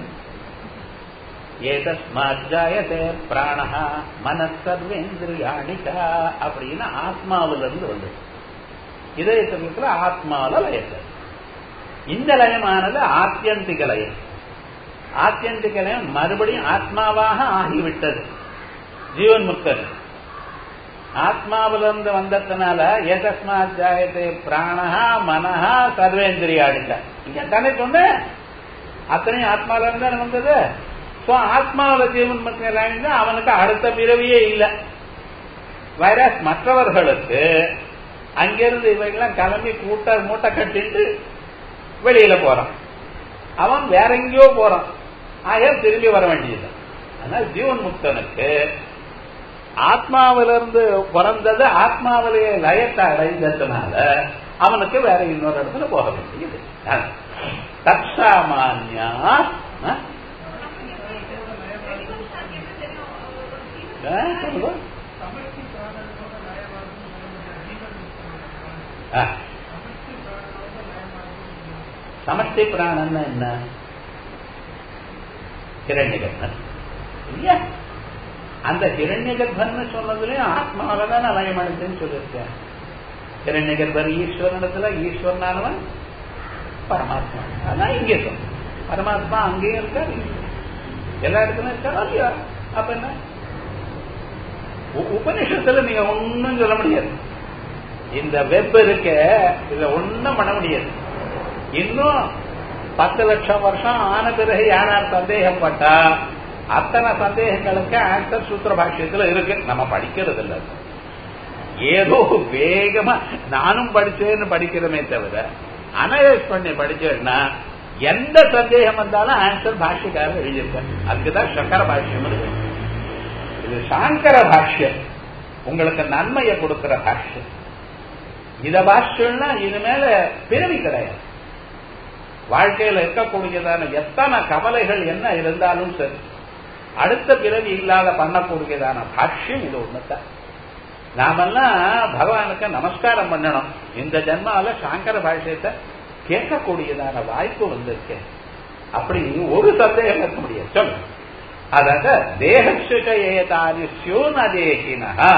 ஏதஸ்மாஜாயதே பிராணஹா மனசர்வேந்திரியாணிகா அப்படின்னு ஆத்மாவிலிருந்து வந்தது இதயத்திற்குள்ள ஆத்மாவில லயத்தை இந்த லயமானது ஆத்தியந்திக லயம் ஆத்தியந்திக லயம் மறுபடியும் ஆத்மாவாக ஆகிவிட்டது ஜீவன் முக்தன் ஆத்மாவிலிருந்து வந்ததுனால ஏதஸ்மாஜாயத்தை பிராணஹா மனஹா சர்வேந்திரியாணிகா இங்க தானே சொன்னேன் அத்தனையும் ஆத்மால இருந்து வந்தது சோ ஆத்மாவில் ஜீவன் மக்கள் அவனுக்கு அடுத்த பிறவியே இல்லை வைரஸ் மற்றவர்களுக்கு அங்கிருந்து இவைகளாம் கிளம்பி கூட்ட மூட்டை கட்டிட்டு வெளியில போறான் அவன் வேற எங்கேயோ போறான் ஆக திரும்பி வர வேண்டியது ஆனால் ஜீவன் முக்தனுக்கு ஆத்மாவிலிருந்து பிறந்தது ஆத்மாவிலேயே லயத்தை அடைந்ததுனால அவனுக்கு வேற இன்னொரு இடத்துல போக வேண்டியது தற்சாமான்யா சொல்லுங்க சமஷ்டி பிராணன் என்ன ஹிரண்யகர்ணன் இல்லையா அந்த ஹிரண்யகர்பன் சொன்னதுலயும் ஆத்மாவில தான் லயமடைந்துன்னு சொல்லியிருக்கேன் ஹிரண்யகர்பர் ஈஸ்வரனிடத்துல ஈஸ்வரனானவன் பரமாத்மா அதான் இங்கே சொல்ல பரமாத்மா அங்கேயும் இருக்கார் எல்லா இடத்துலயும் இருக்காரா இல்லையா அப்ப என்ன உபநிஷத்துல நீங்க ஒன்னும் சொல்ல முடியாது இந்த வெப் இருக்க இதுல ஒன்னும் பண்ண முடியாது இன்னும் பத்து லட்சம் வருஷம் ஆன பிறகு யாரார் சந்தேகம் பட்டா அத்தனை சந்தேகங்களுக்கு ஆன்சர் சூத்திர பாஷ்யத்துல இருக்கு நம்ம படிக்கிறது இல்ல ஏதோ வேகமா நானும் படிச்சேன்னு படிக்கிறோமே தவிர அனலைஸ் பண்ணி படிச்சேன்னா எந்த சந்தேகம் வந்தாலும் ஆன்சர் பாஷ்யக்காரர் எழுதியிருக்காரு அதுக்குதான் சங்கர பாஷ்யம் இருக்கு இது சாங்கர பாஷ்யம் உங்களுக்கு நன்மையை கொடுக்கிற பாஷ்யம் இத பாஷ்யம்னா இனிமேல பிறவி கிடையாது வாழ்க்கையில இருக்கக்கூடியதான எத்தனை கவலைகள் என்ன இருந்தாலும் சரி அடுத்த பிறவி இல்லாத பண்ணக்கூடியதான பாஷ்யம் இது ஒண்ணுதான் நாமெல்லாம் பகவானுக்கு நமஸ்காரம் பண்ணணும் இந்த ஜென்மால சாங்கர பாஷ்யத்தை கேட்கக்கூடியதான வாய்ப்பு வந்திருக்கு அப்படி ஒரு சந்தேகம் இருக்க முடியாது சொல்லுங்க அதாக தேகசுக ஏதானி சியூன தேகினா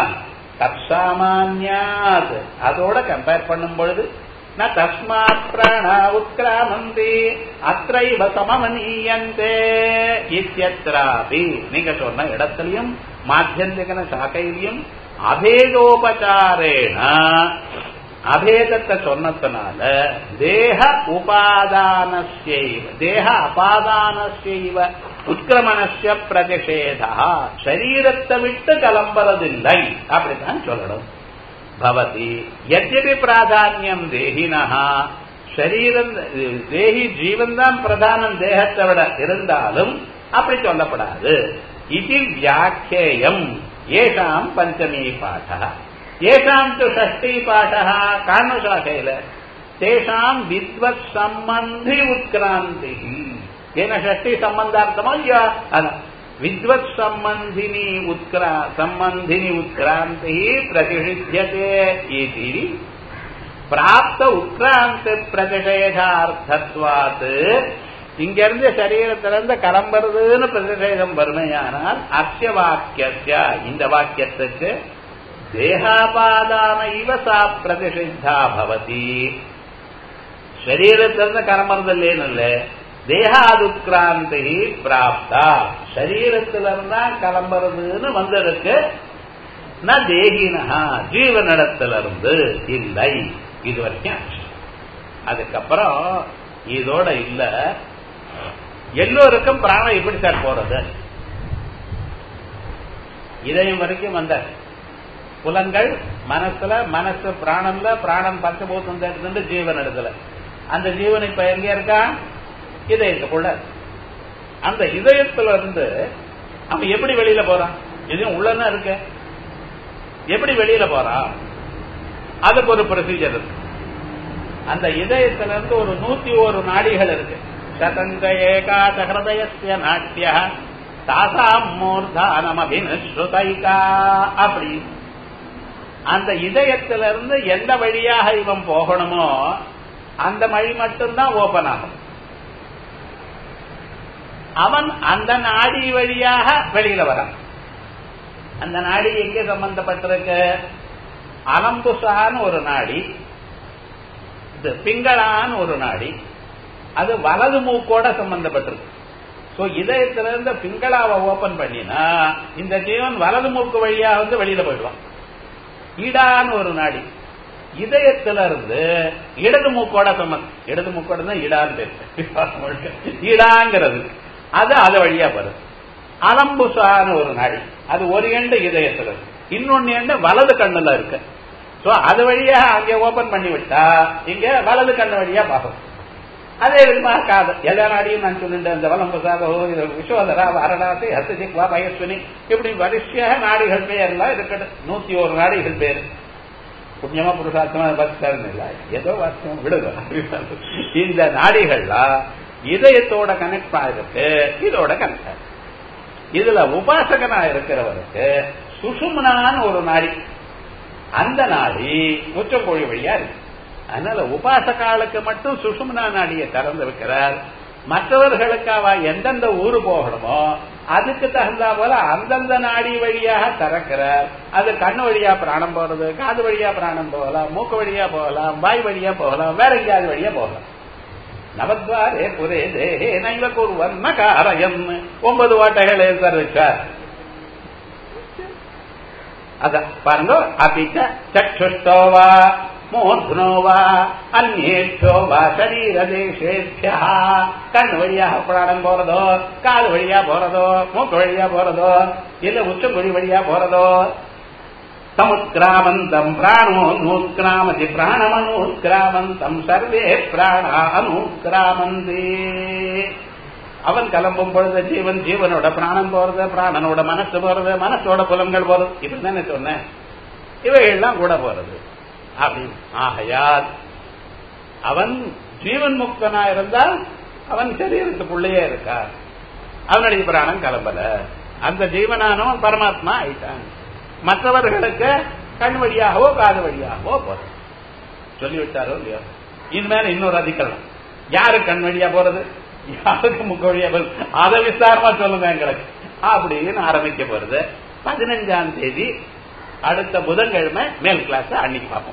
தற்சாமான்யாத் அதோட கம்பேர் பண்ணும் பொழுது ந தஸ்மாத் பிராணா உத்கிராமந்தி அத்தைவ சமமனீயந்தே இத்தியத்ராபி நீங்க சொன்ன இடத்திலையும் மாத்தியந்திகன சாக்கையிலையும் அபேதோபச்சாரேன அபேதத்தை சொன்னதுனால தேக உபாதானஸ்யைவ தேக அபாதானஸ்யைவ உத்கிரமணஸ்ய பிரதிஷேதா சரீரத்தை விட்டு கிளம்புறதில்லை அப்படித்தான் சொல்லணும் பவதி எத்தனை பிராதானியம் தேகினா சரீரம் தேகி ஜீவன் தான் பிரதானம் தேகத்தை விட இருந்தாலும் அப்படி சொல்லப்படாது இது வியாக்கியம் ஏஷாம் பஞ்சமி பாட ஏஷாம் து ஷஷ்டி பாட காரணசாக்கையில தேஷாம் வித்வத் சம்பந்தி உத்கிராந்தி ஏன ஷஷ்டி சம்பந்தார்த்தமோ இல்லையா அதான் வித்வத் சம்பந்தினி உத்கிரா சம்பந்தினி உத்கிராந்தி பிரதிஷித்தியதே இது பிராப்த உத்கிராந்தி பிரதிஷேதார்த்தத்வாத் இங்க இருந்து சரீரத்திலிருந்து கிளம்புறதுன்னு பிரதிஷேதம் வறுமையானால் அஸ்ய வாக்கிய இந்த வாக்கியத்துக்கு தேகாபாதான இவ சா பிரதிஷித்தா பவதி சரீரத்திலிருந்து கிளம்புறது இல்லைன்னு தேகாதுக்ராந்தி பிராப்தா சரீரத்திலிருந்தா கிளம்புறதுன்னு வந்திருக்கு ந தேகினா ஜீவனிடத்திலிருந்து இல்லை இது வரைக்கும் அதுக்கப்புறம் இதோட இல்ல எல்லோருக்கும் பிராணம் எப்படி சார் போறது இதயம் வரைக்கும் வந்த புலங்கள் மனசுல மனசு பிராணம்ல பிராணம் பஞ்சபூத்தம் எடுத்துட்டு ஜீவன் இடத்துல அந்த ஜீவன் இப்ப எங்க இருக்கா இதயத்துக்குள்ள அந்த இதயத்துல இருந்து அவன் எப்படி வெளியில போறான் இதுவும் உள்ளதான் இருக்க எப்படி வெளியில போறான் அதுக்கு ஒரு ப்ரொசீஜர் இருக்கு அந்த இதயத்துல இருந்து ஒரு நூத்தி ஒரு நாடிகள் இருக்கு சதங்க ஏகாத ஹிருதயசிய நாட்டிய தாசாம் மூர்தானம் அபினுஸ்ருதைகா அப்படி அந்த இதயத்தில இருந்து எந்த வழியாக இவன் போகணுமோ அந்த வழி மட்டும்தான் ஓபன் ஆகும் அவன் அந்த நாடி வழியாக வெளியில வரான் அந்த நாடி எங்க சம்பந்தப்பட்டிருக்கு அலம்புசான்னு ஒரு நாடி இது பிங்களான்னு ஒரு நாடி அது வலது மூக்கோட சம்பந்தப்பட்டிருக்கு சோ இதயத்துல இருந்து பிங்களாவை ஓபன் பண்ணினா இந்த ஜீவன் வலது மூக்கு வழியா வந்து வெளியில போயிடுவான் ஈடான்னு ஒரு நாடி இதயத்துல இருந்து இடது மூக்கோட சம்பந்தம் இடது மூக்கோட தான் ஈடான்னு பேரு ஈடாங்கிறது அது அது வழியா வருது அலம்புசான்னு ஒரு நாடி அது ஒரு எண்டு இதயத்துல இருக்கு இன்னொன்னு எண்டு வலது கண்ணுல இருக்கு சோ அது வழியா அங்க ஓபன் பண்ணி விட்டா இங்க வலது கண்ணு வழியா பார்க்கணும் அதே விதமாக காது எல்லா நாடியும் நான் சொல்லிட்டேன் இந்த வலம் பிரசாதோ இது விஸ்வதரா வாரணாசி ஹஸ்திக்வா பயஸ்வினி இப்படி வரிசையாக நாடிகள் பெயர்லாம் இருக்கட்டும் நூத்தி ஒரு நாடிகள் பேர் புண்ணியமா புருஷார்த்தமா பக்தர்னு இல்ல ஏதோ வாஸ்தவம் விடுங்க இந்த நாடிகள்லாம் இதயத்தோட கனெக்ட் ஆகிருக்கு இதோட கனெக்ட் ஆகுது இதுல உபாசகனா இருக்கிறவருக்கு சுஷும்னான்னு ஒரு நாடி அந்த நாடி உச்சக்கோழி வழியா இருக்கு அதனால உபாசகாலுக்கு மட்டும் சுஷும்னா நாடியை திறந்து வைக்கிறார் மற்றவர்களுக்கு அவ எந்தெந்த ஊரு போகணுமோ அதுக்கு தகுந்தா போல அந்தந்த நாடி வழியாக திறக்கிறார் அது கண்ணு வழியா பிராணம் போறது காது வழியா பிராணம் போகலாம் மூக்கு வழியா போகலாம் வாய் வழியா போகலாம் வேற எங்கேயாவது வழியா போகலாம் நவத்வாரே புரே தேஹே நைவ குருவன் காரயம் ஒன்பது வாட்டைகள் வச்சார் அத பாருங்க அபிச்ச சக்ஷுஷ்டோவா மூர்த்னோவா அந்நேஷோவா சரீர தேசேபியா கண் வழியாக பிராணம் போறதோ காது வழியா போறதோ மூக்கு வழியா போறதோ இல்ல உச்சக்குழி வழியா போறதோ சமுத்கிராமந்தம் பிராணோ நூத்கிராமதி பிராணமனூத்கிராமந்தம் சர்வே பிராணா அனூத்கிராமந்தே அவன் கிளம்பும் பொழுது ஜீவன் ஜீவனோட பிராணம் போறது பிராணனோட மனசு போறது மனசோட புலன்கள் போறது இப்படி தானே சொன்னேன் இவைகள்லாம் கூட போறது அப்படின்னு ஆகையால் அவன் ஜீவன் முக்தனா இருந்தால் அவன் சரீரத்துக்குள்ளேயே இருக்கான் அவனுடைய பிராணம் கிளம்பல அந்த ஜீவனானவன் பரமாத்மா ஆயிட்டான் மற்றவர்களுக்கு கண் வழியாகவோ காது வழியாகவோ போறது சொல்லிவிட்டாரோ இல்லையோ இனிமேல இன்னொரு அதிகரணம் யாரு கண் வழியா போறது யாருக்கு முக்க வழியா போறது அதை விசாரமா சொல்லுங்க எங்களுக்கு அப்படின்னு ஆரம்பிக்க போறது பதினஞ்சாம் தேதி அடுத்த புதன்கிழமை மேல் கிளாஸ் அன்னைக்கு பார்ப்போம்